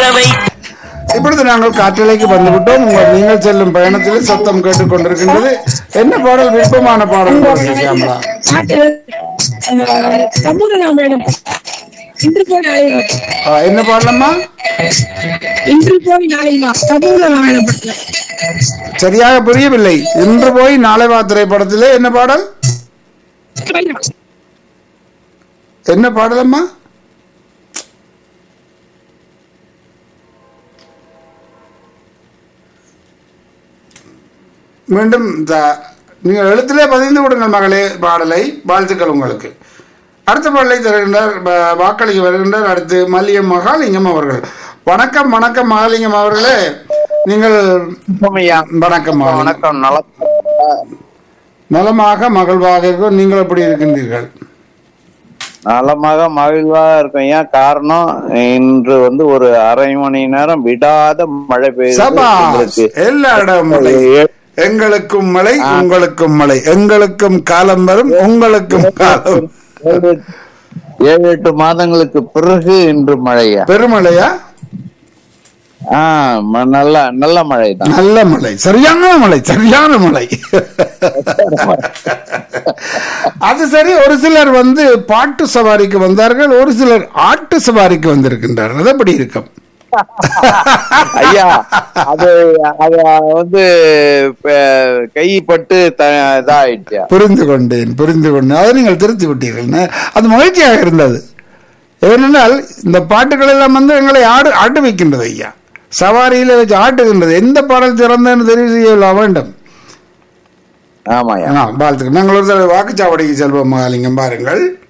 வை இப்பொழுது நாங்கள் காற்றலைக்கு வந்துவிட்டோம் உங்கள் நீங்கள் செல்லும் பயணத்தில் சத்தம் கேட்டுக் கொண்டிருக்கின்றது என்ன பாடல் விருப்பமான பாடல் பாருங்க சியாமளா சமூக ராமாயணம் இன்று போய் நாளைவா ஆ, என்ன பாடலம்மா இன்று போய் நாளைவா சமூக ராமாயணம் படத்துல சரியாக புரியவில்லை இன்று போய் நாளை வா திரைப்படத்திலே என்ன பாடல் என்ன பாடலம்மா மீண்டும் த- நீங்கள் எழுத்திலே பதிந்து விடுங்கள் மகளே பாடலை வாழ்த்துக்கள் உங்களுக்கு அடுத்த பாடலை தருகின்றார் வ- வாக்களிக்க வருகின்றார் அடுத்து மல்லியம் மகாலிங்கம் அவர்கள் வணக்கம் வணக்கம் மகாலிங்கம் அவர்களே நீங்கள் வணக்கம் மகாலிங்கம். வணக்கம் நலம் நலமாக மகிழ்வாக இருக்கும் நீங்கள் எப்படி இருக்கின்றீர்கள் நலமாக மகிழ்வாக இருக்கும் ஏன் காரணம் இன்று வந்து ஒரு அரை மணி நேரம் விடாத மழை பெய்யுது சபாஸ் எங்களுக்கு. எல்லா இடம் மழை எங்களுக்கும் மழை உங்களுக்கும் மழை எங்களுக்கும் காலம் வரும் உங்களுக்கும் காலம் ஏழு ஏழு எட்டு மாதங்களுக்கு பிறகு இன்று மழையா பெருமழையா ஆ ம- நல்ல நல்ல மழை தான் நல்ல மழை சரியான மழை சரியான மழை அது சரி ஒரு சிலர் வந்து பாட்டு சவாரிக்கு வந்தார்கள் ஒரு சிலர் ஆட்டு சவாரிக்கு வந்திருக்கின்றார்கள் அது எப்படி இருக்கும் ஐயா அது அது வந்து ப- கைப்பட்டு த- இதாயிடுச்சா புரிந்து கொண்டேன் புரிந்து கொண்டேன் அதை நீங்கள் திருத்தி விட்டீர்கள் ந- அது மகிழ்ச்சியாக இருந்தது ஏனென்றால் இந்த பாட்டுகள் எல்லாம் வந்து எங்களை ஆடு ஆட்டு வைக்கின்றது ஐயா சவாரியில வச்சு ஆட்டுகின்றது எந்த பாடல் சிறந்தன்னு தெரிவு செய்ய வேண்டும் ஆமாயா ஆ, வாழ்த்துக்கள் நாங்கள் ஒரு தடவை வாக்குச்சாவடிக்கு செல்வோம் மகாலிங்கம் பாருங்கள்